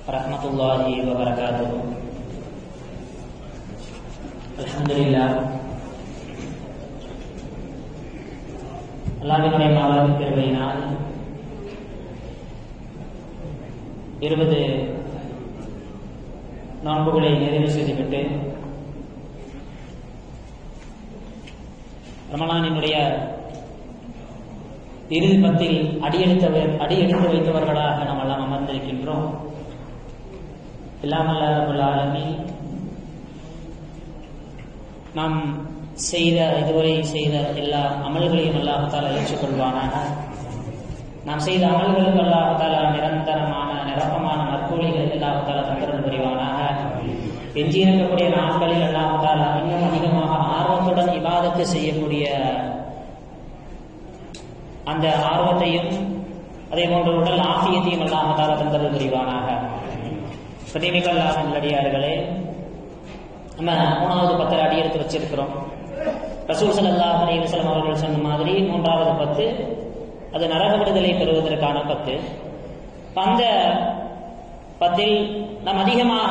ورحمة الله وبركاته الحمد لله அல்லாவினுடைய மாலாவின் பெருமையினால் இருபது நோன்புகளை நிறைவு செய்துவிட்டு ரமலானினுடைய இறுதி பத்தில் அடியெடுத்தவர் அடியெடுத்து வைத்தவர்களாக நாம் எல்லாம் அமர்ந்திருக்கின்றோம் இல்லாமல்ல ரபுல் ஆலமீன் நாம் செய்த இதுவரை செய்த எல்லா அமல்களையும் அல்லாஹால ஏற்றுக்கொள்வானாக நாம் செய்த அமல்களுக்கு அல்லாஹால நிரந்தரமான நிரப்பமான நற்கூலிகளை அல்லாஹால தந்தரல் புரிவானாக எஞ்சி இருக்கக்கூடிய நாட்களில் அல்லாஹால இன்னும் அதிகமாக ஆர்வத்துடன் இபாதத்து செய்யக்கூடிய அந்த ஆர்வத்தையும் அதே போன்ற உடல் ஆசியத்தையும் அல்லாஹால தந்தரல் புரிவானாக பிரதிமிகள் நல்லடியார்களே நம்ம மூணாவது பத்தில் அடி எடுத்து வச்சிருக்கிறோம் ரசூல் சல்லாஹ் அலிவசலம் அவர்கள் சொன்ன மாதிரி மூன்றாவது பத்து அது நரக விடுதலை பெறுவதற்கான பத்து அந்த பத்தில் நாம் அதிகமாக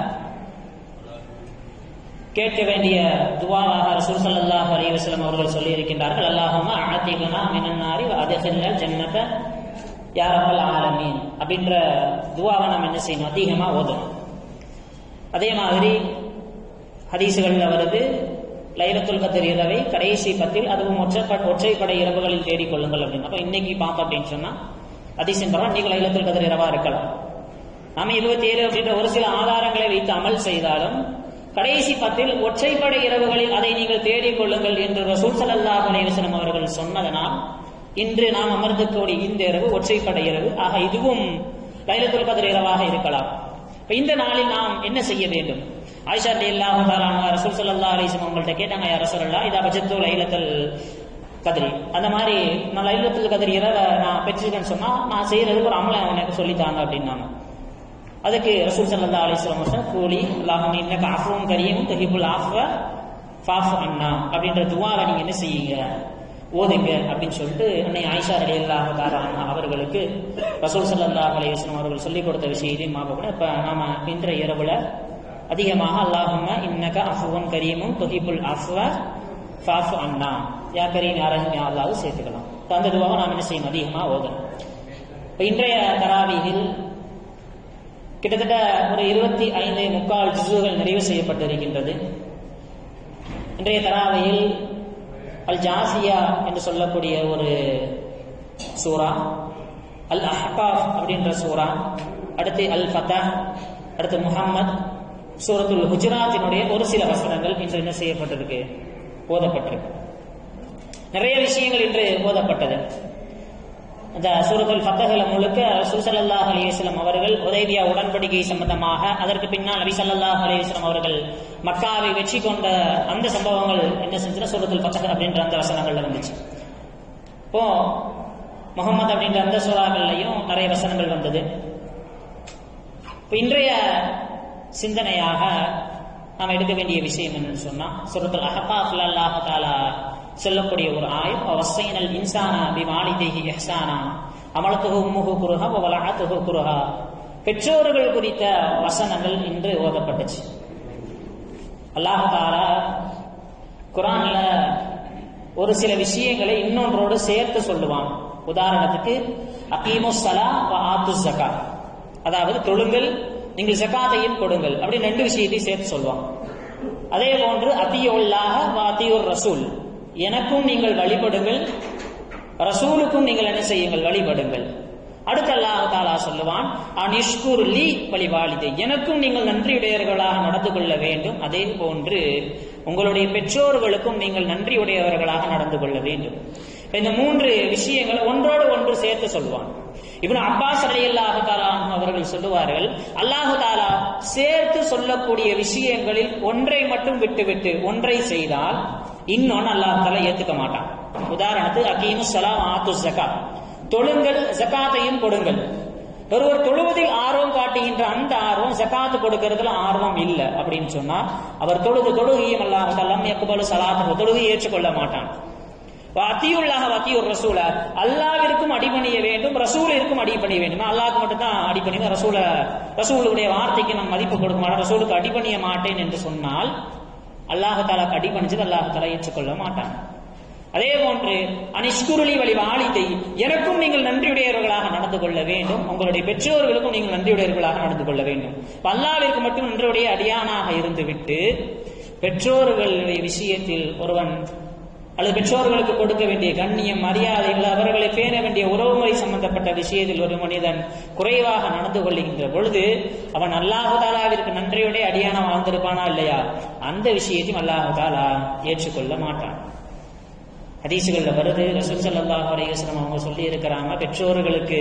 கேட்க வேண்டிய துவாவாக ரசூல் சல்லாஹ் அலிவசலம் அவர்கள் சொல்லி இருக்கின்றார்கள் அல்லாஹமா அனத்திகுனா மினன்னாரி அதெல்லாம் ஜன்னத்தை யாரப்பல் ஆலமீன் அப்படின்ற துவாவை நாம் என்ன செய்யணும் அதிகமாக ஓதணும் அதே மாதிரி ஹதீசுகளில் வருது லைலத்துல் கத்தர் இரவை கடைசி பத்தில் அதுவும் ஒற்றை ஒற்றைப்படை இரவுகளில் தேடிக்கொள்ளுங்கள் அப்படின்னு அப்போ இன்னைக்கு பார்த்தோம் அப்படின்னு சொன்னா அதிசயம் பரவா நீங்கள் லைலத்துல் கதர் இரவா இருக்கலாம் நாம இருபத்தி ஏழு அப்படின்ற ஒரு சில ஆதாரங்களை வைத்து அமல் செய்தாலும் கடைசி பத்தில் ஒற்றைப்படை இரவுகளில் அதை நீங்கள் தேடிக்கொள்ளுங்கள் என்று ரசூல் சல்லா அலைவசனம் அவர்கள் சொன்னதனால் இன்று நாம் அமர்ந்திருக்கக்கூடிய இந்த இரவு ஒற்றைப்படை இரவு ஆக இதுவும் லைலத்துல் கதர் இரவாக இருக்கலாம் இந்த நாளில் நாம் என்ன செய்ய வேண்டும் ஆயிஷா இல்லாஹு தாலான ரசூல் சல்லா அலிஸ்லம் அவங்கள்ட்ட கேட்டாங்க யார் ரசூல்லா இதா பஜத்து லைலத்தல் கதிரி அந்த மாதிரி நான் லைலத்தில் கதிரி இரவை நான் பெற்றிருக்கேன்னு சொன்னா நான் செய்யறதுக்கு ஒரு அமலை எனக்கு சொல்லித்தாங்க அப்படின்னாங்க அதுக்கு ரசூல் சல்லா அலிஸ்லாம் கூலி அல்லாஹம் இன்னக்கு அஃபும் கரியும் தஹிபுல் ஆஃப ஃபாஃப் அண்ணா அப்படின்ற துவாவை நீங்க என்ன செய்யுங்க ஓதுங்க அப்படின்னு சொல்லிட்டு அன்னை ஆயிஷா அலி அல்லாஹ் தாரான் அவர்களுக்கு ரசூல் சல்லா அலிஸ்லாம் அவர்கள் சொல்லிக் கொடுத்த விஷயத்தையும் கூட இப்ப நாம இன்றைய இரவுல அதிகமாக அல்லாஹும்ம இன்னக அஃபுவன் கரீமும் தொஹிபுல் அஃப்வ ஃபாஃபு அண்ணா யா கரீம் யாரையும் அல்லாவது சேர்த்துக்கலாம் அந்த துவாவை நாம் என்ன செய்யணும் அதிகமாக ஓதணும் இப்போ இன்றைய தராவியில் கிட்டத்தட்ட ஒரு இருபத்தி ஐந்து முக்கால் ஜிசுகள் நிறைவு செய்யப்பட்டிருக்கின்றது இன்றைய தராவையில் அல் ஜாசியா என்று சொல்லக்கூடிய ஒரு சூரா அல் அஹ்காஃப் அப்படின்ற சூரா அடுத்து அல் ஃபத்தா அடுத்து முகம்மது சூரத்துல் ஹுஜராத்தினுடைய ஒரு சில வசனங்கள் இன்று என்ன செய்யப்பட்டிருக்கு ஓதப்பட்டிருக்கு நிறைய விஷயங்கள் இன்று ஓதப்பட்டது அந்த சூரத்துல் ஃபத்தகல முழுக்க சுசல்லாஹ் அலிவஸ்லம் அவர்கள் உதவியா உடன்படிக்கை சம்பந்தமாக அதற்கு பின்னால் நபி சல்லாஹ் அலிவஸ்லம் அவர்கள் மக்காவை வெற்றி கொண்ட அந்த சம்பவங்கள் என்ன செஞ்சுன்னா சூரத்துல் ஃபத்தக அப்படின்ற அந்த வசனங்கள்ல வந்துச்சு இப்போ முகமது அப்படின்ற அந்த சூறாக்கள்லையும் நிறைய வசனங்கள் வந்தது இப்போ இன்றைய சிந்தனையாக நாம் எடுக்க வேண்டிய விஷயம் என்னன்னு சொன்னா சுரத்துல் அஹகாஃப்ல அல்லாஹ் தாலா சொல்லக்கூடிய ஒரு ஆயம் வசைனல் இன்சானா பிமாலிதேஹி எஹ்சானா அமலத்துகு உம்முகு குருஹா வலஅத்துகு குருஹா பெற்றோர்கள் குறித்த வசனங்கள் இன்று ஓதப்பட்டுச்சு அல்லாஹ் தாலா குரான்ல ஒரு சில விஷயங்களை இன்னொன்றோடு சேர்த்து சொல்லுவான் உதாரணத்துக்கு அகீமு சலா ஆத்து ஜகா அதாவது தொழுங்கள் நீங்கள் ஜக்காத்தையும் கொடுங்கள் அப்படின்னு ரெண்டு விஷயத்தையும் சேர்த்து சொல்லுவான் அதே போன்று அத்தியுள்ளாக வாத்தியூர் ரசூல் எனக்கும் நீங்கள் வழிபடுங்கள் ரசூலுக்கும் நீங்கள் என்ன செய்யுங்கள் வழிபடுங்கள் அடுத்து அல்லாஹ் தாலா சொல்லுவான் அனிஷ்குர் லீ வழிவாளிதை எனக்கும் நீங்கள் நன்றியுடையவர்களாக நடந்து கொள்ள வேண்டும் அதே போன்று உங்களுடைய பெற்றோர்களுக்கும் நீங்கள் நன்றியுடையவர்களாக நடந்து கொள்ள வேண்டும் இந்த மூன்று விஷயங்கள் ஒன்றோடு ஒன்று சேர்த்து சொல்லுவான் இவன் அப்பாஸ் அலி அல்லாஹு தாலா அவர்கள் சொல்லுவார்கள் அல்லாஹு தாலா சேர்த்து சொல்லக்கூடிய விஷயங்களில் ஒன்றை மட்டும் விட்டுவிட்டு ஒன்றை செய்தால் இன்னொன்னு அல்லாஹ் தாலா ஏத்துக்க மாட்டான் உதாரணத்துக்கு அகீமு சலாம் ஆத்து ஜகா தொழுங்கள் ஜக்காத்தையும் கொடுங்கள் ஒருவர் தொழுவதில் ஆர்வம் காட்டுகின்ற அந்த ஆர்வம் ஜக்காத்து கொடுக்கறதுல ஆர்வம் இல்லை அப்படின்னு சொன்னா அவர் தொழுது தொழுகையும் அல்லாஹ் தல்லம் எக்குபலு சலாத்து தொழுகை ஏற்றுக்கொள்ள மாட்டான் அத்தியுள்ளாக வத்தியூர் ரசூல அல்லாவிற்கும் அடிபணிய வேண்டும் ரசூலிற்கும் அடிபணிய வேண்டும் நான் அல்லாஹ்க்கு மட்டும் தான் அடிபணிவேன் ரசூல ரசூலுடைய வார்த்தைக்கு நான் மதிப்பு கொடுக்க மாட்டேன் ரசூலுக்கு அடிபணிய மாட்டேன் என்று சொன்னால் அல்லாஹாலாக்கு அடிபணிச்சது அல்லாஹாலா ஏற்றுக்கொள்ள மாட்டான் அதே போன்று அனிஷ்குருளி வழி வாலிதை எனக்கும் நீங்கள் நன்றியுடையவர்களாக நடந்து கொள்ள வேண்டும் உங்களுடைய பெற்றோர்களுக்கும் நீங்கள் நன்றியுடையவர்களாக நடந்து கொள்ள வேண்டும் இப்ப அல்லாவிற்கு மட்டும் நன்றியுடைய அடியானாக இருந்துவிட்டு பெற்றோர்களுடைய விஷயத்தில் ஒருவன் அல்லது பெற்றோர்களுக்கு கொடுக்க வேண்டிய கண்ணியம் மரியாதைகள் அவர்களை பேண வேண்டிய உறவுமுறை சம்பந்தப்பட்ட விஷயத்தில் ஒரு மனிதன் குறைவாக நடந்து கொள்ளுகின்ற பொழுது அவன் அல்லாஹுதாலாவிற்கு நன்றியுடைய அடியான வாழ்ந்திருப்பானா இல்லையா அந்த விஷயத்தையும் அல்லாஹுதாலா ஏற்றுக்கொள்ள மாட்டான் ஹதீசுகள்ல வருது ரசூல் ஸல்லல்லாஹு அலைஹி வஸல்லம் அவங்க சொல்லி இருக்கிறாங்க பெற்றோர்களுக்கு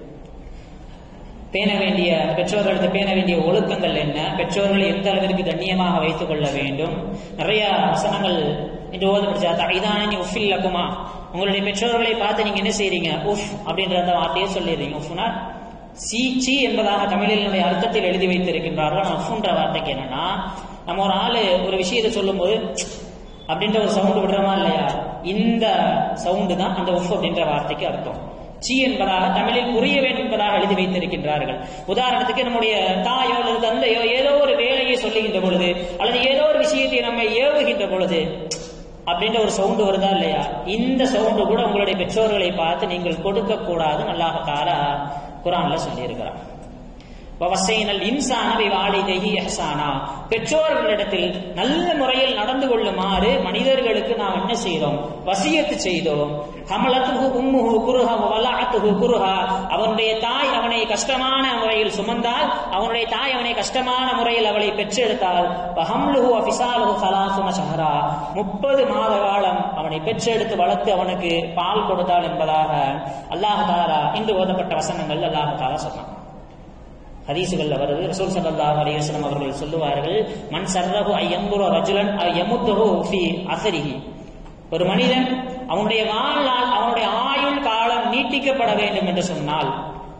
பேண வேண்டிய பெற்றோர்களுக்கு பேண வேண்டிய ஒழுக்கங்கள் என்ன பெற்றோர்களை எந்த அளவிற்கு கண்ணியமாக வைத்துக் கொள்ள வேண்டும் நிறைய வசனங்கள் இன்று ஓத படிச்சா இதானி உஃபில் லக்குமா உங்களுடைய பெற்றோர்களை பார்த்து நீங்க என்ன செய்றீங்க உஃப் அப்படின்ற அந்த வார்த்தையை சொல்லிடுறீங்க உஃப்னா சி சி என்பதாக தமிழினுடைய அர்த்தத்தில் எழுதி வைத்திருக்கின்றார்கள் அஃப்ன்ற வார்த்தைக்கு என்னன்னா நம்ம ஒரு ஆளு ஒரு விஷயத்தை சொல்லும்போது அப்படின்ற ஒரு சவுண்ட் விடுறோமா இல்லையா இந்த சவுண்டு தான் அந்த உஃப் அப்படின்ற வார்த்தைக்கு அர்த்தம் சி என்பதாக தமிழில் புரிய வேண்டும் என்பதாக எழுதி வைத்திருக்கின்றார்கள் உதாரணத்துக்கு நம்முடைய தாயோ அல்லது தந்தையோ ஏதோ ஒரு வேலையை சொல்லுகின்ற பொழுது அல்லது ஏதோ ஒரு விஷயத்தை நம்ம ஏவுகின்ற பொழுது அப்படின்ற ஒரு சவுண்டு வருதா இல்லையா இந்த சவுண்டு கூட உங்களுடைய பெற்றோர்களை பார்த்து நீங்கள் கொடுக்க கூடாதுன்னு அல்லாஹால குரான்ல சொல்லியிருக்கிறார் வசைனல் இன்சானவை வாலிதைஹி எஹசானா பெற்றோர்களிடத்தில் நல்ல முறையில் நடந்து கொள்ளுமாறு மனிதர்களுக்கு நாம் என்ன செய்தோம் வசியத்து செய்தோம் ஹமலத்துஹு உம்முஹு குருஹா வலாத்துஹு குருஹா அவனுடைய தாய் அவனை கஷ்டமான முறையில் சுமந்தால் அவனுடைய தாய் அவனை கஷ்டமான முறையில் அவளை பெற்றெடுத்தால் வஹம்லுஹு அஃபிசாலுஹு சலாசுன ஷஹரா முப்பது மாத காலம் அவனை பெற்றெடுத்து வளர்த்து அவனுக்கு பால் கொடுத்தாள் என்பதாக அல்லாஹ் தாலா இன்று ஓதப்பட்ட வசனங்கள் அல்லாஹ் தாலா சொன்னான் ஹதீசுகள்ல வருது ரசூல் ஸல்லல்லாஹு அலைஹி வஸல்லம் அவர்கள் சொல்லுவார்கள் மன் சர்ரஹு ஐயம்புர ரஜுலன் யமுத்துஹு ஃபி அஸரிஹி ஒரு மனிதன் அவனுடைய வாழ்நாள் அவனுடைய ஆயுள் காலம் நீட்டிக்கப்பட வேண்டும் என்று சொன்னால்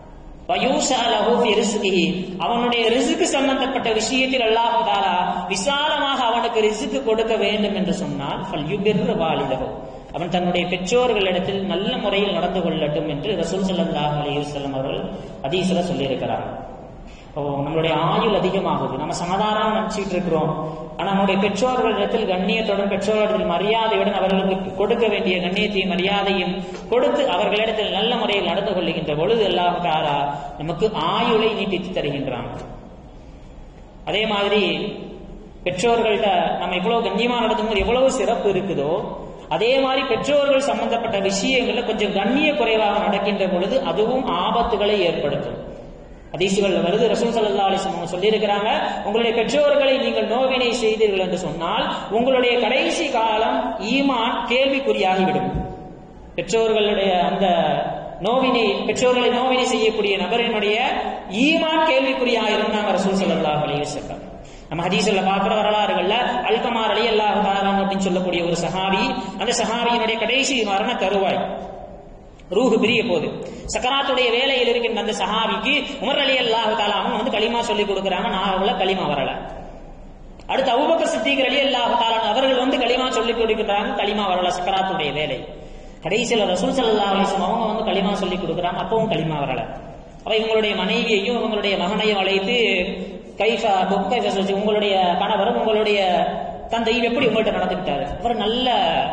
அவனுடைய ரிசுக்கு சம்பந்தப்பட்ட விஷயத்தில் அல்லாஹ் தாலா விசாலமாக அவனுக்கு ரிசுக்கு கொடுக்க வேண்டும் என்று சொன்னால் வாலிதகோ அவன் தன்னுடைய பெற்றோர்களிடத்தில் நல்ல முறையில் நடந்து கொள்ளட்டும் என்று ரசூல் சல்லாஹ் அலி வல்லம் அவர்கள் அதீசில சொல்லியிருக்கிறார்கள் இப்போ நம்மளுடைய ஆயுள் அதிகமாகுது நம்ம சாதாரண நினைச்சிட்டு இருக்கிறோம் ஆனா நம்முடைய பெற்றோர்களிடத்தில் கண்ணியத்துடன் பெற்றோர்களிடத்தில் மரியாதையுடன் அவர்களுக்கு கொடுக்க வேண்டிய கண்ணியத்தையும் மரியாதையும் கொடுத்து அவர்களிடத்தில் நல்ல முறையில் நடந்து கொள்ளுகின்ற பொழுது எல்லாம் தாரா நமக்கு ஆயுளை நீட்டித்து தருகின்றான் அதே மாதிரி பெற்றோர்கள்ட்ட நம்ம எவ்வளவு கண்ணியமா நடந்தும் போது எவ்வளவு சிறப்பு இருக்குதோ அதே மாதிரி பெற்றோர்கள் சம்பந்தப்பட்ட விஷயங்கள்ல கொஞ்சம் கண்ணிய குறைவாக நடக்கின்ற பொழுது அதுவும் ஆபத்துகளை ஏற்படுத்தும் அதீசுகள் வருது ரசூல் சல்லா அலிஸ்லாம் சொல்லியிருக்கிறாங்க உங்களுடைய பெற்றோர்களை நீங்கள் நோவினை செய்தீர்கள் என்று சொன்னால் உங்களுடைய கடைசி காலம் ஈமான் கேள்விக்குறியாகிவிடும் பெற்றோர்களுடைய அந்த நோவினை பெற்றோர்களை நோவினை செய்யக்கூடிய நபரினுடைய ஈமான் கேள்விக்குறியாயிரும் நாங்க ரசூல் சல்லா அலிவசல்லம் நம்ம ஹதீஸ்ல பார்க்கிற வரலாறுகள்ல அல்கமார் அலி அல்லாஹ் தாரான் அப்படின்னு சொல்லக்கூடிய ஒரு சஹாபி அந்த சஹாபியினுடைய கடைசி மரண தருவாய் ரூஹு பிரிய போது சக்கராத்துடைய வேலையில் இருக்கின்ற அந்த சஹாபிக்கு உமர் அலி அல்லாஹு தாலா அவங்க வந்து களிமா சொல்லி கொடுக்குறாங்க நான் களிமா வரல அடுத்து அவுபக்கர் சித்திகர் அலி அல்லாஹு தாலா அவர்கள் வந்து களிமா சொல்லி கொடுக்கிறாங்க களிமா வரல சக்கராத்துடைய வேலை கடைசியில் ரசூல் சல்லா அலிஸ்லாம் அவங்க வந்து களிமா சொல்லி கொடுக்குறாங்க அப்பவும் களிமா வரல அவ இவங்களுடைய மனைவியையும் இவங்களுடைய மகனையும் அழைத்து கைஃபா கைஃபா சொல்லி உங்களுடைய கணவரும் உங்களுடைய தந்தையும் எப்படி உங்கள்கிட்ட நடந்துக்கிட்டாரு அவர் நல்ல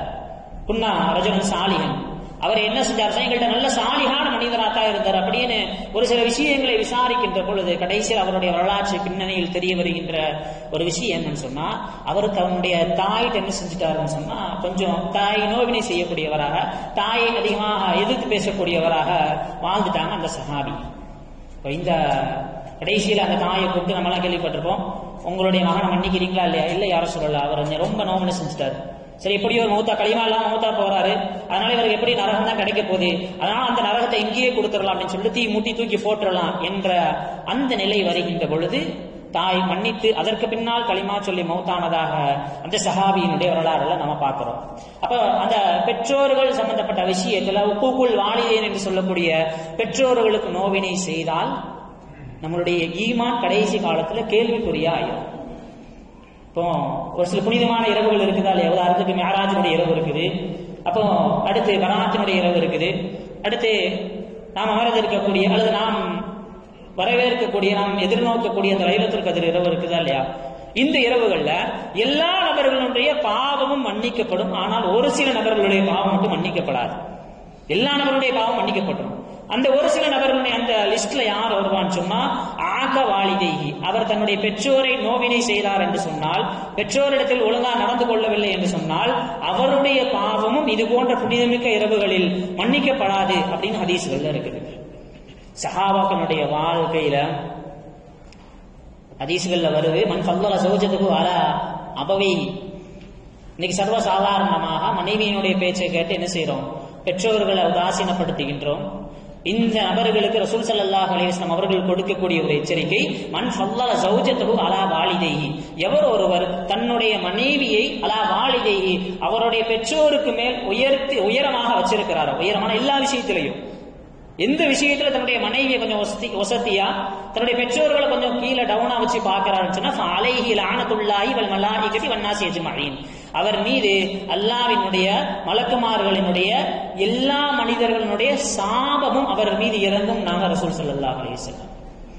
குன்னா ரஜனன் சாலிகன் அவர் என்ன செஞ்சார் எங்கள்கிட்ட நல்ல சாலிகான மனிதராக இருந்தார் அப்படின்னு ஒரு சில விஷயங்களை விசாரிக்கின்ற பொழுது கடைசியில் அவருடைய வரலாற்று பின்னணியில் தெரிய வருகின்ற ஒரு விஷயம் என்னன்னு சொன்னா அவர் தன்னுடைய தாயிட்ட என்ன செஞ்சுட்டாருன்னு சொன்னா கொஞ்சம் தாய் நோவினை செய்யக்கூடியவராக தாயை அதிகமாக எதிர்த்து பேசக்கூடியவராக வாழ்ந்துட்டாங்க அந்த சஹாபி இந்த கடைசியில் அந்த தாயை கூப்பிட்டு நம்மளாம் கேள்விப்பட்டிருப்போம் உங்களுடைய மகனை மன்னிக்கிறீங்களா இல்லையா இல்லை யாரும் சொல்லல அவர் ரொம்ப நோவினை செஞ்சுட்டாரு சரி எப்படி ஒரு மௌத்தா களிமா இல்லாம மௌத்தா போறாரு அதனால இவருக்கு எப்படி நரகம் தான் கிடைக்க போகுது அதனால அந்த நரகத்தை இங்கேயே கொடுத்துடலாம் அப்படின்னு சொல்லிட்டு தீ மூட்டி தூக்கி போட்டுடலாம் என்ற அந்த நிலை வருகின்ற பொழுது தாய் மன்னித்து அதற்கு பின்னால் களிமா சொல்லி மௌத்தானதாக அந்த சஹாபியினுடைய வரலாறுல நம்ம பார்க்கிறோம் அப்ப அந்த பெற்றோர்கள் சம்பந்தப்பட்ட விஷயத்துல உப்புக்குள் வாழிதேன் என்று சொல்லக்கூடிய பெற்றோர்களுக்கு நோவினை செய்தால் நம்மளுடைய ஈமான் கடைசி காலத்துல கேள்விக்குறியா ஆயிரும் இப்போ ஒரு சில புனிதமான இரவுகள் இருக்குதா இல்லையா உதாரணத்துக்கு மேராஜனுடைய இரவு இருக்குது அப்போ அடுத்து பராத்தினுடைய இரவு இருக்குது அடுத்து நாம் அமர்ந்து இருக்கக்கூடிய அல்லது நாம் வரவேற்கக்கூடிய நாம் எதிர்நோக்கக்கூடிய அந்த லைலத்துல் கதிர் இரவு இருக்குதா இல்லையா இந்த இரவுகள்ல எல்லா நபர்களுடைய பாவமும் மன்னிக்கப்படும் ஆனால் ஒரு சில நபர்களுடைய பாவம் மட்டும் மன்னிக்கப்படாது எல்லா நபருடைய பாவம் மன்னிக்கப்படும் அந்த ஒரு சில நபர்களுடைய அந்த லிஸ்ட்ல யார் வருவான்னு சொன்னா ஆக வாலிதேகி அவர் தன்னுடைய பெற்றோரை நோவினை செய்தார் என்று சொன்னால் பெற்றோரிடத்தில் ஒழுங்கா நடந்து கொள்ளவில்லை என்று சொன்னால் அவருடைய பாவமும் இது போன்ற புனிதமிக்க இரவுகளில் மன்னிக்கப்படாது அப்படின்னு ஹதீஸ்கள்ல இருக்குது சஹாபாக்களுடைய வாழ்க்கையில ஹதீஸ்கள்ல வருது மண் ஃபல்லல சௌஜத்துக்கு அல அபவை இன்னைக்கு சர்வ சாதாரணமாக மனைவியினுடைய பேச்சை கேட்டு என்ன செய்யறோம் பெற்றோர்களை உதாசீனப்படுத்துகின்றோம் இந்த நபர்களுக்கு ரசூல் ஸல்லல்லாஹு அலைஹி வஸல்லம் அவர்கள் கொடுக்கக்கூடிய ஒரு எச்சரிக்கை மன் ஃபல்லல சௌஜத்துஹு அலா வாலிதைஹி எவர் ஒருவர் தன்னுடைய மனைவியை அலா வாலிதைஹி அவருடைய பெற்றோருக்கு மேல் உயர்த்தி உயரமாக வச்சிருக்கிறாரோ உயரமான எல்லா விஷயத்திலையும் எந்த விஷயத்துல தன்னுடைய மனைவியை கொஞ்சம் வசதி வசதியா தன்னுடைய பெற்றோர்களை கொஞ்சம் கீழே டவுனா வச்சு பாக்குறாருன்னு சொன்னா அலைஹி லானத்துல்லாஹி வல் மலாயிகதி வன்னாசி அஜ்மஈன் அவர் மீது அல்லாவினுடைய மலக்குமார்களினுடைய எல்லா மனிதர்களுடைய சாபமும் அவர் மீது இறங்கும் நாங்க ரசூல் ஸல்லல்லாஹு அலைஹி வஸல்லம்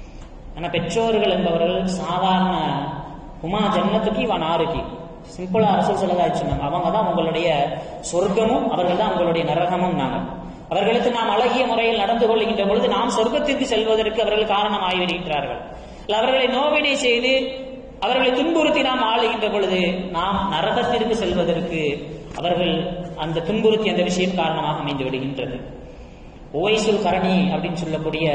ஆனா பெற்றோர்கள் என்பவர்கள் சாதாரண உமா ஜன்னத்துக்கு இவன் ஆறுக்கு சிம்பிளா ரசூல் ஸல்லல்லாஹு அலைஹி சொன்னாங்க அவங்க தான் உங்களுடைய சொர்க்கமும் அவர்கள் தான் உங்களுடைய நரகமும் நாங்க அவர்களுக்கு நாம் அழகிய முறையில் நடந்து கொள்கின்ற பொழுது நாம் சொர்க்கத்திற்கு செல்வதற்கு அவர்கள் காரணமாகி வருகின்றார்கள் அவர்களை நோவினை செய்து அவர்களை துன்புறுத்தி நாம் ஆளுகின்ற பொழுது நாம் நரகத்திற்கு செல்வதற்கு அவர்கள் அந்த துன்புறுத்தி அந்த விஷயம் காரணமாக அமைந்து விடுகின்றது ஓய்சுல் கரணி அப்படின்னு சொல்லக்கூடிய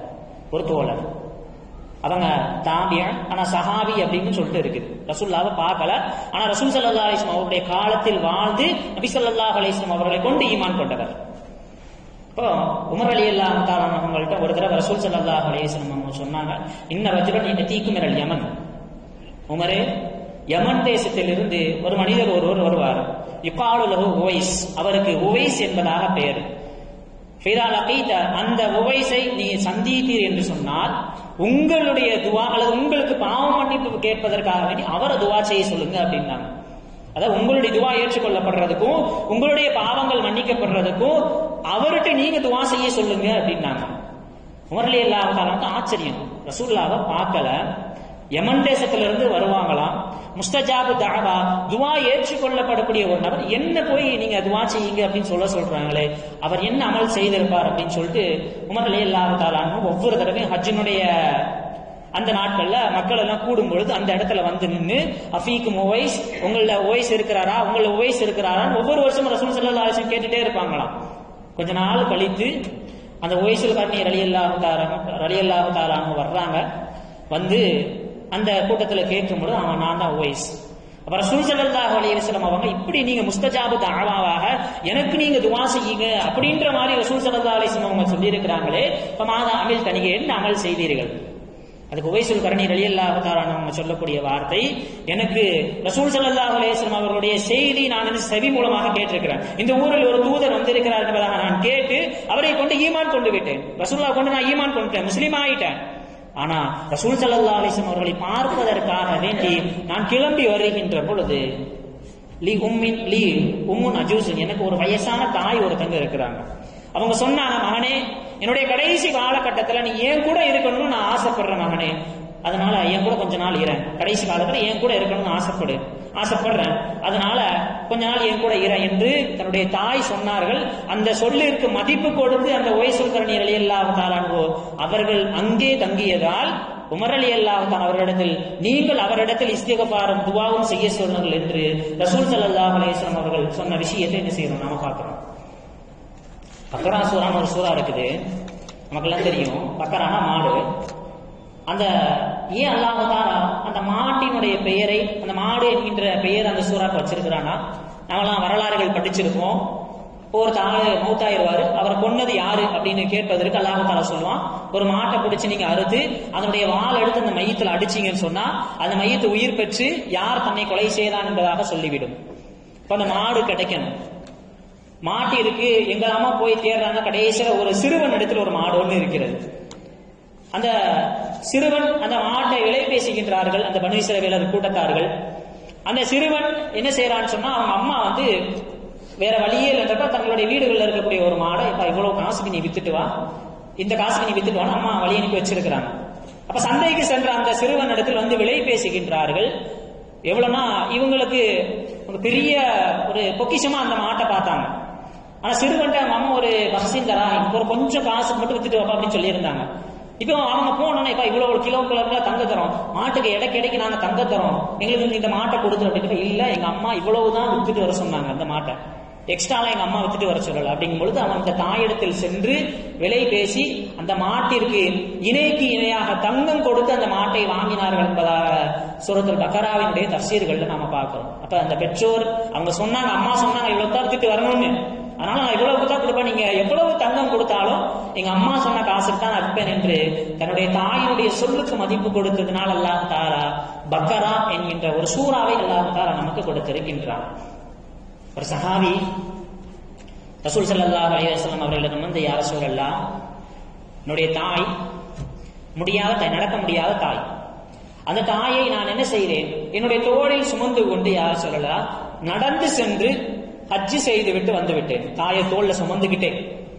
ஒரு தோழர் அவங்க தாபியா ஆனா சஹாபி அப்படின்னு சொல்லிட்டு இருக்குது ரசூல்லாவை பார்க்கல ஆனா ரசூல் சல்லா அலிஸ்லாம் அவருடைய காலத்தில் வாழ்ந்து நபி ஸல்லல்லாஹு அலைஹி வஸல்லம் அவர்களை கொண்டு ஈமான் கொண்டவர் இப்போ உமர் அலி அல்லா அவங்கள்ட்ட ஒரு தடவை ரசூல் சல்லாஹ் அலையம் அவங்க சொன்னாங்க இன்ன ரஜுலன் தீக்கும் மிரல் யமன் உமரே யமன் தேசத்திலிருந்து ஒரு மனிதர் ஒருவர் வருவார் இப்பாலுலகு உவைஸ் அவருக்கு உவைஸ் என்பதாக பெயர் ஃபிதால் அகைத அந்த உவைஸை நீ சந்தித்தீர் என்று சொன்னால் உங்களுடைய துவா அல்லது உங்களுக்கு பாவ மன்னிப்பு கேட்பதற்காக வேண்டி அவரை துவா செய்ய சொல்லுங்க அப்படின்னாங்க அதாவது உங்களுடைய துவா ஏற்றுக்கொள்ளப்படுறதுக்கும் உங்களுடைய பாவங்கள் மன்னிக்கப்படுறதுக்கும் அவர்கிட்ட நீங்க துவா செய்ய சொல்லுங்க அப்படின்னாங்க உமர்லி இல்லாத ஆச்சரியம் ரசூல்லாவை பார்க்கல யமன் தேசத்திலிருந்து வருவாங்களாம் முஸ்தஜாபு தாவா துவா ஏற்றுக்கொள்ளப்படக்கூடிய ஒரு நபர் என்ன போய் நீங்க துவா செய்யுங்க அப்படின்னு சொல்ல சொல்றாங்களே அவர் என்ன அமல் செய்திருப்பார் அப்படின்னு சொல்லிட்டு உமர் அலி அல்லாஹாலும் ஒவ்வொரு தடவையும் ஹஜ்ஜினுடைய அந்த நாட்கள்ல மக்கள் எல்லாம் கூடும் பொழுது அந்த இடத்துல வந்து நின்று அஃபீக்கும் ஒவைஸ் உங்கள ஒவைஸ் இருக்கிறாரா உங்கள ஒவைஸ் இருக்கிறாரா ஒவ்வொரு வருஷமும் ரசூல் சல்லா அலிஸ்லம் கேட்டுட்டே இருப்பாங்களாம் கொஞ்ச நாள் கழித்து அந்த ஒய்சுல் கர்ணி ரலி அல்லாஹு ரலி அல்லாஹு தாலாங்க வர்றாங்க வந்து அந்த கூட்டத்தில் கேட்கும் பொழுது அவன் நான் தான் ஒய்ஸ் அப்ப ரசூல் ஸல்லல்லாஹு அலைஹி வஸல்லம் அவங்க இப்படி நீங்க முஸ்தஜாபு தஅவாவாக எனக்கு நீங்க துஆ செய்யுங்க அப்படின்ற மாதிரி ரசூல் ஸல்லல்லாஹு அலைஹி வஸல்லம் அவங்க சொல்லி இருக்கிறாங்களே இப்ப மாதா அமல் தனிக என்ன அமல் செய்தீர்கள் அதுக்கு உவைசுல் கரணி ரலியல்லாஹு தஆலா அவங்க சொல்லக்கூடிய வார்த்தை எனக்கு ரசூல் ஸல்லல்லாஹு அலைஹி வஸல்லம் அவர்களுடைய செய்தி நான் வந்து செவி மூலமாக கேட்டிருக்கிறேன் இந்த ஊரில் ஒரு தூதர் வந்திருக்கிறார் என்பதாக நான் கேட்டு அவரை கொண்டு ஈமான் கொண்டு விட்டேன் ரசூல்லா கொண்டு நான் ஈமான் கொண்டுட்டேன் முஸ்லீம் ஆயிட்டேன் ஆனா ரசூல் ஸல்லல்லாஹு அலைஹி வஸல்லம் அவர்களை பார்ப்பதற்காக வேண்டி நான் கிளம்பி வருகின்ற பொழுது லி உம்மின் லி உம்முன் அஜூசன் எனக்கு ஒரு வயசான தாய் ஒருத்தங்க இருக்கிறாங்க அவங்க சொன்னாங்க மகனே என்னுடைய கடைசி காலகட்டத்துல நீ ஏன் கூட இருக்கணும்னு நான் ஆசைப்படுறேன் மகனே அதனால என் கூட கொஞ்ச நாள் இறேன் கடைசி காலத்துல என் கூட இருக்கணும்னு ஆசைப்படு ஆசைப்படுறேன் அதனால கொஞ்ச நாள் என் கூட இற என்று தன்னுடைய தாய் சொன்னார்கள் அந்த சொல்லிற்கு மதிப்பு கொடுத்து அந்த ஒய்சுல் கரணி அலி அல்லாஹாலோ அவர்கள் அங்கே தங்கியதால் உமர் அலி அல்லாஹான் அவர்களிடத்தில் நீங்கள் அவரிடத்தில் இஸ்திகபாரம் துவாவும் செய்ய சொன்னார்கள் என்று ரசூல் சல்லாஹ் அலேஸ்வரம் அவர்கள் சொன்ன விஷயத்தை என்ன செய்யணும் நாம பார்க்கிறோம் பக்கரா சூறான்னு ஒரு சூறா இருக்குது நமக்கெல்லாம் தெரியும் பக்கரானா மாடு அந்த ஏன் அல்லாஹாலா அந்த மாட்டினுடைய பெயரை அந்த மாடு என்கின்ற பெயர் அந்த சூறாக்கு வச்சிருக்கிறானா நம்மளாம் வரலாறுகள் படிச்சிருக்கோம் ஒரு தாள் மௌத்தாயிருவாரு அவரை கொன்னது யாரு அப்படின்னு கேட்பதற்கு அல்லாஹாலா சொல்லுவான் ஒரு மாட்டை பிடிச்சு நீங்க அறுத்து அதனுடைய வால் எடுத்து அந்த மையத்தில் அடிச்சீங்கன்னு சொன்னா அந்த மையத்தை உயிர் பெற்று யார் தன்னை கொலை செய்தான் என்பதாக சொல்லிவிடும் இப்ப அந்த மாடு கிடைக்கணும் மாட்டு இருக்கு எங்கெல்லாமா போய் தேடுறாங்க கடைசியில ஒரு சிறுவன் இடத்துல ஒரு மாடு ஒன்று இருக்கிறது அந்த சிறுவன் அந்த மாட்டை விலை பேசுகின்றார்கள் அந்த பனீஸ்வர வேலர் கூட்டத்தார்கள் அந்த சிறுவன் என்ன செய்யறான்னு சொன்னா அவங்க அம்மா வந்து வேற வழியே இல்லைன்றப்ப தங்களுடைய வீடுகளில் இருக்கக்கூடிய ஒரு மாடை இப்ப இவ்வளவு காசுக்கு நீ வித்துட்டு வா இந்த காசுக்கு நீ வித்துட்டு வான்னு அம்மா வழி அனுப்பி வச்சிருக்கிறாங்க அப்ப சந்தைக்கு சென்ற அந்த சிறுவன் இடத்தில் வந்து விலை பேசுகின்றார்கள் எவ்வளவுனா இவங்களுக்கு ஒரு பெரிய ஒரு பொக்கிஷமா அந்த மாட்டை பார்த்தாங்க ஆனா சிறுவன்ட்ட அவங்க அம்மா ஒரு பசின் தரா ஒரு கொஞ்சம் காசு மட்டும் வித்துட்டு வாப்பா அப்படின்னு சொல்லியிருந்தாங்க இப்போ அவங்க போனோன்னே இப்ப இவ்வளவு ஒரு கிலோ கிலோ தங்க தரோம் மாட்டுக்கு இடைக்கு இடைக்கு நாங்க தங்க தரோம் எங்களுக்கு இந்த மாட்டை கொடுத்து அப்படின்னு இல்ல எங்க அம்மா இவ்வளவுதான் வித்துட்டு வர சொன்னாங்க அந்த மாட்டை எக்ஸ்ட்ராலாம் எங்க அம்மா வித்துட்டு வர சொல்லல அப்படிங்கும் பொழுது அவன் அந்த தாயிடத்தில் சென்று விலை பேசி அந்த மாட்டிற்கு இணைக்கு இணையாக தங்கம் கொடுத்து அந்த மாட்டை வாங்கினார்கள் என்பதாக சூரத்துல் பக்கராவினுடைய தப்சீர்கள்ல நாம பார்க்கிறோம் அப்ப அந்த பெற்றோர் அவங்க சொன்னாங்க அம்மா சொன்னாங்க இவ்வளவு தான் வித்துட்டு வரணும்னு அதனால நான் இவ்வளவு தான் கொடுப்பேன் நீங்க எவ்வளவு தங்கம் கொடுத்தாலும் எங்க அம்மா சொன்ன காசுக்கு தான் நான் விற்பேன் என்று தன்னுடைய தாயினுடைய சொல்லுக்கு மதிப்பு கொடுத்ததுனால அல்லாஹ் தாரா பக்கரா என்கின்ற ஒரு சூறாவை அல்லாஹ் தாரா நமக்கு கொடுத்திருக்கின்றான் ஒரு சஹாபி ரசூல் ஸல்லல்லாஹு அலைஹி வஸல்லம் அவர்களிடம் வந்து யார சூழல்லாம் என்னுடைய தாய் முடியாத தாய் நடக்க முடியாத தாய் அந்த தாயை நான் என்ன செய்தேன் என்னுடைய தோளில் சுமந்து கொண்டு யார் சொல்லலாம் நடந்து சென்று ஹஜ்ஜு செய்து விட்டு வந்து விட்டேன் தாயை தோல்ல சுமந்துகிட்டேன்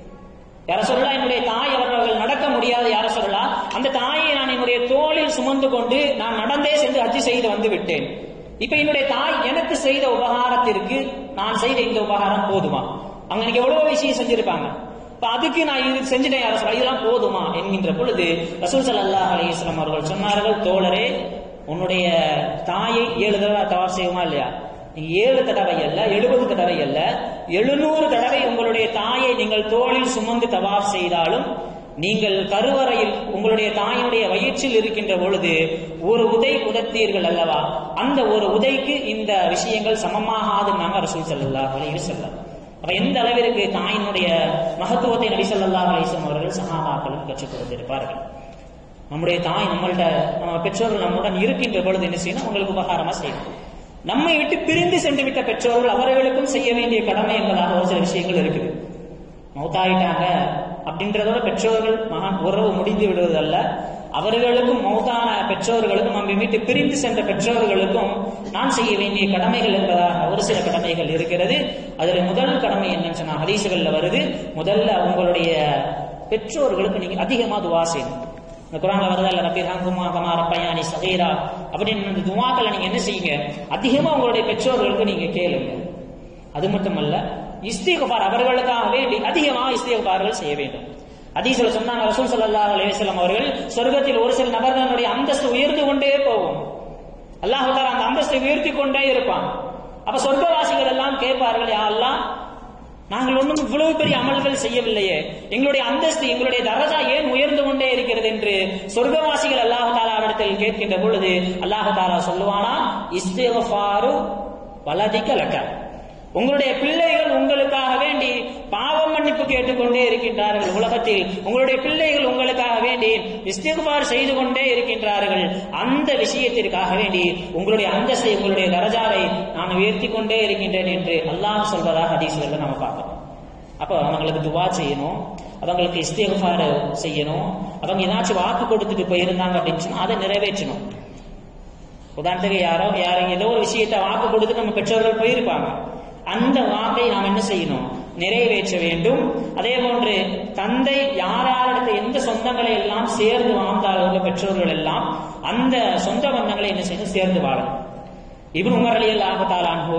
யார சொல்லலாம் என்னுடைய தாய் அவர்கள் நடக்க முடியாது யார சொல்லலாம் அந்த தாயை நான் என்னுடைய தோளில் சுமந்து கொண்டு நான் நடந்தே சென்று ஹஜ்ஜு செய்து வந்து விட்டேன் இப்ப என்னுடைய தாய் எனக்கு செய்த உபகாரத்திற்கு நான் செய்த இந்த உபகாரம் போதுமா அவங்க எனக்கு எவ்வளவு விஷயம் செஞ்சிருப்பாங்க இப்ப அதுக்கு நான் இது செஞ்சுட்டேன் யார சொல்ல இதெல்லாம் போதுமா என்கின்ற பொழுது ரசூல் ஸல்லல்லாஹு அலைஹி வஸல்லம் அவர்கள் சொன்னார்கள் தோழரே உன்னுடைய தாயை ஏழு தடவை தவார் செய்வோமா இல்லையா நீங்க ஏழு தடவை அல்ல எழுபது தடவை அல்ல எழுநூறு தடவை உங்களுடைய தாயை நீங்கள் தோளில் சுமந்து தவார் செய்தாலும் நீங்கள் கருவறையில் உங்களுடைய தாயினுடைய வயிற்றில் இருக்கின்ற பொழுது ஒரு உதை உதத்தீர்கள் அல்லவா அந்த ஒரு உதைக்கு இந்த விஷயங்கள் சமமாகாது நாங்க ரசூல் ஸல்லல்லாஹு அலைஹி வஸல்லம் அப்ப எந்த அளவிற்கு தாயினுடைய மகத்துவத்தை நபி ஸல்லல்லாஹு அலைஹி வஸல்லம் அவர்கள் சஹாபாக்களுக்கு கற்றுக் கொடுத்திருப்பார்கள் நம்முடைய தாய் நம்மள்ட்ட நம்ம பெற்றோர்கள் நம்முடன் இருக்கின்ற பொழுது என்ன செய்யணும் அவங்களுக்கு உபகாரமா செய்யணும் நம்மை விட்டு பிரிந்து சென்று விட்ட பெற்றோர்கள் அவர்களுக்கும் செய்ய வேண்டிய கடமை என்பதாக ஒரு சில விஷயங்கள் இருக்குது மௌத்தாயிட்டாங்க அப்படின்றதோட பெற்றோர்கள் மகான் உறவு முடிந்து விடுவதல்ல அவர்களுக்கும் மௌத்தான பெற்றோர்களுக்கும் நம்மை விட்டு பிரிந்து சென்ற பெற்றோர்களுக்கும் நான் செய்ய வேண்டிய கடமைகள் என்பதாக ஒரு சில கடமைகள் இருக்கிறது அதுல முதல் கடமை என்னன்னு சொன்னா ஹதீசுகள்ல வருது முதல்ல உங்களுடைய பெற்றோர்களுக்கு நீங்க அதிகமா துவா செய்யணும் இந்த குரான்ல வருதா இல்ல ரப்பி ஹங்குமா கமா ரப்பயானி சகீரா அப்படின்னு இந்த துவாக்களை நீங்க என்ன செய்யுங்க அதிகமா உங்களுடைய பெற்றோர்களுக்கு நீங்க கேளுங்க அது மட்டுமல்ல இஸ்திகபார் அவர்களுக்காக வேண்டி அதிகமாக இஸ்திகபார்கள் செய்ய வேண்டும் அதீசில சொன்னாங்க ரசூல் ஸல்லல்லாஹு அலைஹி வஸல்லம் அவர்கள் சொர்க்கத்தில் ஒரு சில நபர்களுடைய அந்தஸ்து உயர்ந்து கொண்டே போகும் அல்லாஹ் தஆலா அந்த அந்தஸ்தை உயர்த்தி கொண்டே இருப்பான் அப்ப சொர்க்கவாசிகள் எல்லாம் கேட்பார்கள் யா அல்லாஹ் நாங்கள் ஒன்றும் இவ்வளவு பெரிய அமல்கள் செய்யவில்லையே எங்களுடைய அந்தஸ்து எங்களுடைய தரஜா ஏன் உயர்ந்து கொண்டே இருக்கிறது என்று சொர்க்கவாசிகள் அல்லாஹ் தாலாவிடத்தில் கேட்கின்ற பொழுது அல்லாஹ் தாலா சொல்லுவானா இஸ்திகஃபாரு வலதிக்க லக்க உங்களுடைய பிள்ளைகள் உங்களுக்காக வேண்டி பாவம் மன்னிப்பு கேட்டுக்கொண்டே இருக்கின்றார்கள் உலகத்தில் உங்களுடைய பிள்ளைகள் உங்களுக்காக வேண்டி இஸ்திகுபார் செய்து கொண்டே இருக்கின்றார்கள் அந்த விஷயத்திற்காக வேண்டி உங்களுடைய அந்தஸ்தை உங்களுடைய தரஜாவை நான் உயர்த்தி கொண்டே இருக்கின்றேன் என்று அல்லாஹ் சொல்வதாக ஹதீஸ்ல நம்ம பார்க்கிறோம் அப்போ அவங்களுக்கு துவா செய்யணும் அவங்களுக்கு இஸ்திகுபார் செய்யணும் அவங்க ஏதாச்சும் வாக்கு கொடுத்துட்டு போயிருந்தாங்க அப்படின்னு சொன்னா அதை நிறைவேற்றணும் உதாரணத்துக்கு யாரோ யாரோ ஏதோ ஒரு விஷயத்தை வாக்கு கொடுத்து நம்ம பெற்றோர்கள் போயிருப்பாங்க அந்த வாக்கை நாம் என்ன செய்யணும் நிறைவேற்ற வேண்டும் அதே போன்று தந்தை யார் யாரிடத்து எந்த சொந்தங்களை எல்லாம் சேர்ந்து வாழ்ந்தார்களோ பெற்றோர்கள் எல்லாம் அந்த சொந்த பந்தங்களை என்ன செய்யணும் சேர்ந்து வாழணும் இவன் உமர் அலி அல்லாஹாலான்ஹோ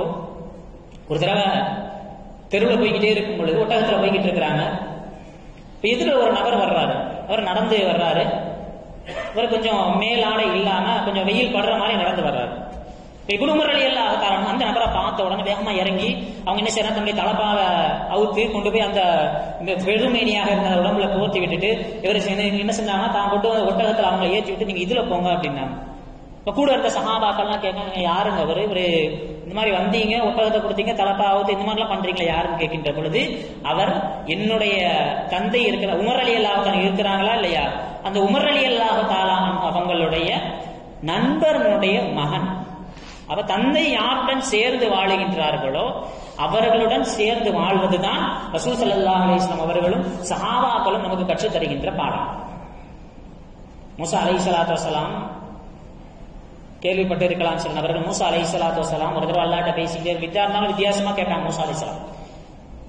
ஒரு தடவை தெருவில் போய்கிட்டே இருக்கும் பொழுது ஒட்டகத்துல போய்கிட்டு இருக்கிறாங்க இப்ப எதிர ஒரு நபர் வர்றாரு அவர் நடந்து வர்றாரு இவர் கொஞ்சம் மேலாடை இல்லாம கொஞ்சம் வெயில் படுற மாதிரி நடந்து வர்றாரு இபுனுமர் அலி அல்லா காரணம் அந்த நபரை பார்த்த உடனே வேகமா இறங்கி அவங்க என்ன செய்யறாங்க தன்னுடைய தலப்பாவை அவுத்து கொண்டு போய் அந்த வெறுமேனியாக இருந்த அந்த உடம்புல போர்த்தி விட்டுட்டு இவர் என்ன செஞ்சாங்கன்னா தான் கொண்டு வந்த ஒட்டகத்துல அவங்களை ஏற்றி விட்டு நீங்க இதுல போங்க அப்படின்னாங்க இப்ப கூட இருந்த சகாபாக்கள்லாம் கேட்காங்க யாருங்க அவரு இவரு இந்த மாதிரி வந்தீங்க ஒட்டகத்தை கொடுத்தீங்க தலப்பா அவுத்து இந்த மாதிரிலாம் பண்றீங்களா யாருன்னு கேட்கின்ற பொழுது அவர் என்னுடைய தந்தை இருக்கிற உமர் அலி அல்லாஹ் இருக்கிறாங்களா இல்லையா அந்த உமர் அலி அல்லாஹ் தாலா அவங்களுடைய நண்பர்களுடைய மகன் அவ தந்தை யாருடன் சேர்ந்து வாழுகின்றார்களோ அவர்களுடன் சேர்ந்து வாழ்வதுதான் ரசூல் சல்லா அலிஸ்லாம் அவர்களும் சஹாபாக்களும் நமக்கு கற்றுத் தருகின்ற பாடம் மூசா அலை சலாத்து வசலாம் கேள்விப்பட்டு இருக்கலாம் சில நபர்கள் மூசா அலை சலாத்து வசலாம் ஒரு தடவை அல்லாட்ட பேசிக்கிட்டே வித்தியா இருந்தாலும் வித்தியாசமா கேட்டாங்க மூசா அலை சலாம்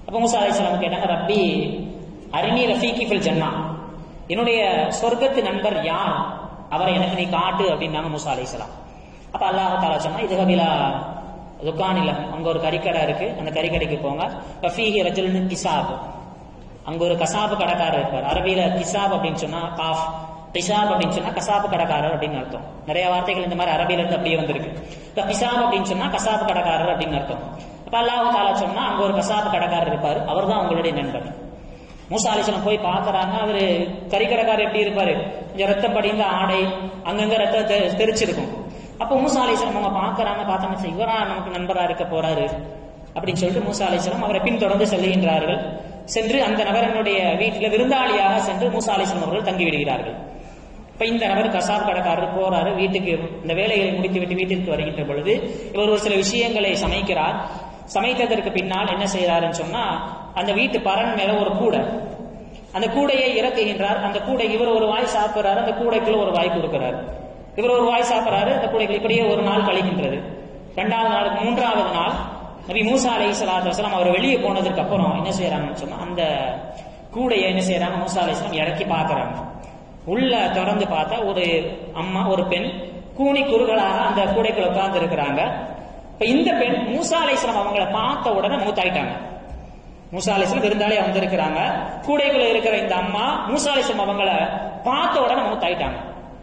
அப்ப மூசா அலைஹிஸ்ஸலாம் கேட்டாங்க ரப்பி அரிணி ரஃபீகி ஃபில் ஜன்னா என்னுடைய சொர்க்கத்து நண்பர் யார் அவரை எனக்கு நீ காட்டு அப்படின்னாங்க மூசா அலைஹிஸ்ஸலாம் அப்ப அல்லாஹ் தாலா சொன்னா இது கபிலா துக்கானில அங்க ஒரு கறிக்கடை இருக்கு அந்த கறிக்கடைக்கு போங்க ரஃபீஹி ரஜுல்னு கிசாப் அங்க ஒரு கசாப்பு கடைக்காரர் இருப்பார் அரபியில கிசாப் அப்படின்னு சொன்னா காஃப் கிசாப் அப்படின்னு சொன்னா கசாப்பு கடைக்காரர் அப்படின்னு அர்த்தம் நிறைய வார்த்தைகள் இந்த மாதிரி அரபியில இருந்து அப்படியே வந்திருக்கு இப்ப கிசாப் அப்படின்னு சொன்னா கசாப்பு கடைக்காரர் அப்படின்னு அர்த்தம் அப்ப அல்லாஹ் தாலா சொன்னா அங்க ஒரு கசாப்பு கடைக்காரர் இருப்பாரு அவர் தான் உங்களுடைய நண்பர் மூசா அலிசனம் போய் பாக்குறாங்க அவரு கறிக்கடைக்காரர் எப்படி இருப்பாரு கொஞ்சம் ரத்தம் படிந்த ஆடை அங்கங்க ரத்தம் தெ- தெரிச்சிருக்கும் அப்போ மூசா அலிசனம் அவங்க பாக்குறாங்க பார்த்தோம்னா இவரா நமக்கு நண்பரா இருக்க போறாரு அப்படின்னு சொல்லிட்டு மூசா அலிஸ்லாம் அவரை பின்தொடர்ந்து செல்கின்றார்கள் சென்று அந்த நபரனுடைய வீட்டில் விருந்தாளியாக சென்று மூசா அலிஸ்லாம் அவர்கள் தங்கி விடுகிறார்கள் இப்ப இந்த நபர் கசாப் கடைக்காரர் போறாரு வீட்டுக்கு இந்த வேலைகளை முடித்துவிட்டு வீட்டிற்கு வருகின்ற பொழுது இவர் ஒரு சில விஷயங்களை சமைக்கிறார் சமைத்ததற்கு பின்னால் என்ன செய்யறாருன்னு சொன்னா அந்த வீட்டு பரன் மேல ஒரு கூடை அந்த கூடையை இறக்குகின்றார் அந்த கூடை இவர் ஒரு வாய் சாப்பிடுறாரு அந்த கூடைக்குள்ள ஒரு வாய் கொடுக்கிறார் இவர் ஒரு வாய் சாப்பிடுறாரு அந்த கூடைக்குள்ள இப்படியே ஒரு நாள் கழிகின்றது இரண்டாவது நாள் மூன்றாவது நாள் நபி மூசா அலை சலாத்து வசலாம் அவர் வெளியே போனதுக்கு அப்புறம் என்ன செய்யறாங்கன்னு சொன்னா அந்த கூடையை என்ன செய்யறாங்க மூசா அலை இறக்கி பார்க்கறாங்க உள்ள திறந்து பார்த்தா ஒரு அம்மா ஒரு பெண் கூனி குறுகளாக அந்த கூடைக்குள்ள உட்கார்ந்து இருக்கிறாங்க இப்ப இந்த பெண் மூசா அலைஸ்லாம் அவங்கள பார்த்த உடனே மூத்தாயிட்டாங்க மூசா அலிஸ்லாம் விருந்தாளியா வந்திருக்கிறாங்க கூடைக்குள்ள இருக்கிற இந்த அம்மா மூசா அலிஸ்லாம் அவங்கள பார்த்த உடனே மூத்தாயிட்டாங்க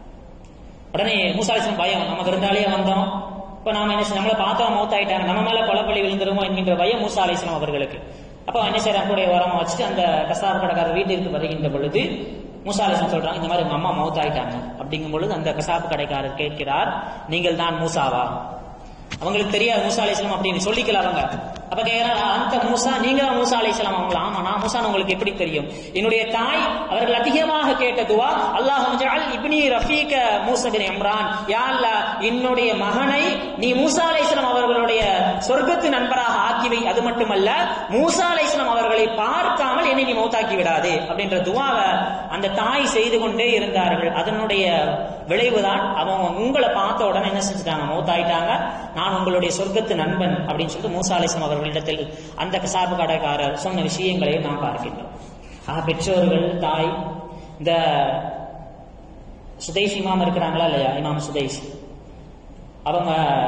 உடனே மூசா அலிஸ்லாம் பயம் நம்ம விருந்தாளியா வந்தோம் இப்ப நாம என்ன செய்ய- நம்மள பார்த்தோம் மௌத்தாயிட்டாங்க நம்ம மேல கொலப்பள்ளி விழுந்துருமோ என்கின்ற பயம் மூசா அலிஸ்லாம் அவர்களுக்கு அப்ப என்ன செய்யறாங்க கூட உரமா வச்சுட்டு அந்த கசார் கடைக்காரர் வீட்டிற்கு வருகின்ற பொழுது மூசா அலிஸ்லாம் சொல்றாங்க இந்த மாதிரி உங்க அம்மா மௌத்தாயிட்டாங்க அப்படிங்கும் பொழுது அந்த கசாப்பு கடைக்காரர் கேட்கிறார் நீங்கள் தான் மூசாவா அவங்களுக்கு தெரியாது மூசா அலைஹிஸ்ஸலாம் அப்படின்னு சொல்லிக்கல அவங்க அப்ப கேக்குறாங்க அந்த மூசா நீங்க தான் மூசா அலைஹிஸ்ஸலாம் அவங்கள ஆமா நான் மூசான்னு உங்களுக்கு எப்படி தெரியும் என்னுடைய தாய் அவர்கள் அதிகமாக கேட்ட துவா அல்லாஹ் ஜஅல் இப்னி ரஃபீக மூசா பின் இம்ரான் யா அல்லாஹ் என்னுடைய மகனை நீ மூசா அலைஹிஸ்ஸலாம் அவர்களுடைய சொர்க்கத்து நண்பராக ஆக்கிவை அது மட்டுமல்ல மூசா அலைஹிஸ்ஸலாம் அவர்களை பார்க்காமல் என்னை நீ மௌத்தாக்கி விடாதே அப்படின்ற துவாவை அந்த தாய் செய்து கொண்டே இருந்தார்கள் அதனுடைய விளைவுதான் அவங்க உங்களை பார்த்த உடனே என்ன செஞ்சுட்டாங்க மௌத்தாயிட்டாங்க நான் உங்களுடைய சொர்க்கத்து நண்பன் அப்படின்னு சொல்லிட்டு மூசா அலிஸ்லாம் அவர்களிடத்தில் அந்த கசாப்பு கடைக்காரர் சொன்ன விஷயங்களை நாம் பார்க்கின்றோம் ஆக பெற்றோர்கள் தாய் இந்த சுதைஸ் இமாம் இருக்கிறாங்களா இல்லையா இமாம் சுதைஸ் அவங்க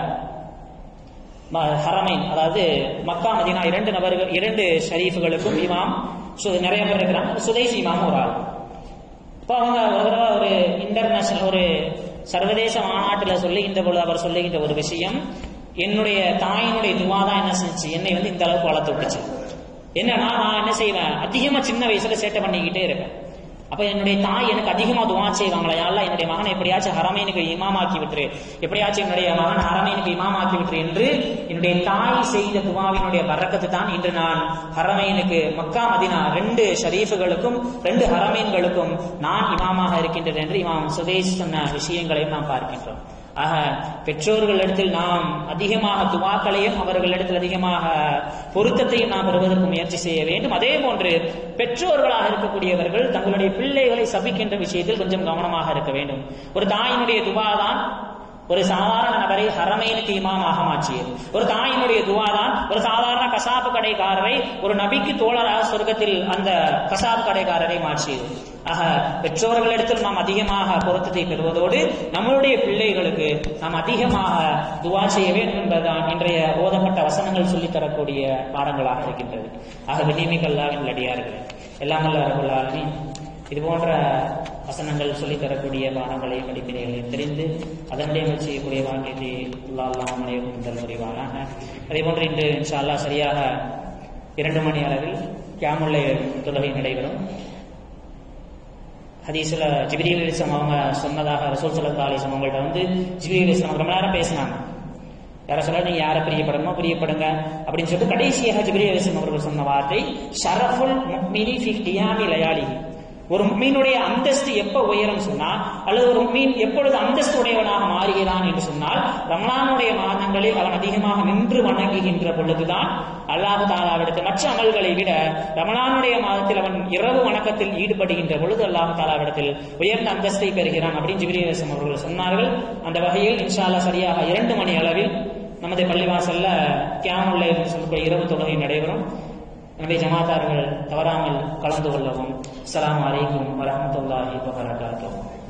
ம- ஹரமைன் அதாவது மக்கா மதீனா இரண்டு நபர்கள் இரண்டு ஷரீஃபுகளுக்கும் இமாம் சு- நிறைய பேர் இருக்கிறாங்க சுதைஸ் இமாம் ஒரு ஆள் இப்போ அவங்க ஒரு தடவை ஒரு இன்டர்நேஷனல் ஒரு சர்வதேச மாநாட்டில் சொல்லுகின்ற பொழுது அவர் சொல்லுகின்ற ஒரு விஷயம் என்னுடைய தாயினுடைய துவா தான் என்ன செஞ்சு என்னை வந்து இந்த அளவுக்கு வளர்த்து விட்டுச்சு என்னன்னா நான் என்ன செய்வேன் அதிகமா சின்ன வயசுல சேட்டை பண்ணிக்கிட்டே இருப்பேன் அப்ப என்னுடைய தாய் எனக்கு அதிகமா துவா செய்வாங்களா யாரெல்லாம் என்னுடைய மகனை எப்படியாச்சும் ஹரமேனுக்கு இமாமாக்கி விட்டுரு எப்படியாச்சும் என்னுடைய மகன் ஹரமேனுக்கு இமாமாக்கி விட்டுரு என்று என்னுடைய தாய் செய்த துவாவினுடைய பறக்கத்து தான் இன்று நான் ஹரமேனுக்கு மக்கா மதினா ரெண்டு ஷரீஃபுகளுக்கும் ரெண்டு ஹரமேன்களுக்கும் நான் இமாமாக இருக்கின்றேன் என்று இமாம் சுதேஷ் சொன்ன விஷயங்களையும் நாம் பார்க்கின்றோம் ஆக பெற்றோர்களிடத்தில் நாம் அதிகமாக துவாக்களையும் அவர்களிடத்தில் அதிகமாக பொருத்தத்தையும் நாம் பெறுவதற்கு முயற்சி செய்ய வேண்டும் அதே போன்று பெற்றோர்களாக இருக்கக்கூடியவர்கள் தங்களுடைய பிள்ளைகளை சபிக்கின்ற விஷயத்தில் கொஞ்சம் கவனமாக இருக்க வேண்டும் ஒரு தாயினுடைய துவா தான் ஒரு சாதாரண நபரை ஹரமைனுக்கு இமாமாக மாற்றியது ஒரு தாயினுடைய துவா தான் ஒரு சாதாரண கசாப்பு கடைக்காரரை ஒரு நபிக்கு தோழராக சொர்க்கத்தில் அந்த கசாப்பு கடைக்காரரை மாற்றியது ஆக பெற்றோர்களிடத்தில் நாம் அதிகமாக பொருத்தத்தை பெறுவதோடு நம்மளுடைய பிள்ளைகளுக்கு நாம் அதிகமாக துவா செய்ய வேண்டும் என்பதுதான் இன்றைய ஓதப்பட்ட வசனங்கள் சொல்லித் தரக்கூடிய பாடங்களாக இருக்கின்றது ஆக விநியமிகல்லாவின் அடியார்கள் எல்லாம் வல்ல ரபுல் ஆலமீன் இது போன்ற வசனங்கள் சொல்லித் தரக்கூடிய பாடங்களை படிப்பினைகளை தெரிந்து அதனுடைய முயற்சி செய்யக்கூடிய வாக்கியத்தை அல்லாஹ் அனைவரும் முதல் புரிவானாக அதே போன்று இன்று இன்ஷா அல்லாஹ் சரியாக இரண்டு மணி அளவில் கியாமுல்லை தொழுகை நடைபெறும் ஹதீஸ்ல ஜிப்ரீல் அலிஸ்லாம் அவங்க சொன்னதாக ரசூல் சல்லா அலிஸ்லாம் அவங்கள்ட்ட வந்து ஜிப்ரீல் அலிஸ்லாம் ரொம்ப நேரம் பேசினாங்க யார சொல்ல நீங்க யாரை பிரியப்படணுமோ பிரியப்படுங்க அப்படின்னு சொல்லிட்டு கடைசியாக ஜிப்ரீல் அலிஸ்லாம் அவர்கள் சொன்ன வார்த்தை ஷரஃபுல் முக்மினி ஃபி கியாமி லயாலிஹி ஒரு மீனுடைய அந்தஸ்து எப்ப உயரும் சொன்னால் அல்லது ஒரு மீன் எப்பொழுது அந்தஸ்து உடையவனாக மாறுகிறான் என்று சொன்னால் ரமலானுடைய மாதங்களில் அவன் அதிகமாக நின்று வணங்குகின்ற பொழுதுதான் அல்லாஹு தாலாவிடத்தில் மற்ற அமல்களை விட ரமலானுடைய மாதத்தில் அவன் இரவு வணக்கத்தில் ஈடுபடுகின்ற பொழுது அல்லாஹு தாலாவிடத்தில் உயர்ந்த அந்தஸ்தை பெறுகிறான் அப்படின்னு ஜிபிரியரசம் அவர்கள் சொன்னார்கள் அந்த வகையில் இன்ஷா அல்லாஹ் சரியாக இரண்டு மணி அளவில் நமது பள்ளிவாசல்ல கியாமுல்லை என்று சொல்லக்கூடிய இரவு தொழுகை நடைபெறும் எனவே ஜமாத்தார்கள் தவறாமல் கலந்து கொள்ளவும் அஸ்ஸலாமு அலைக்கும் வரஹ்மத்துல்லாஹி வபரகாத்துஹு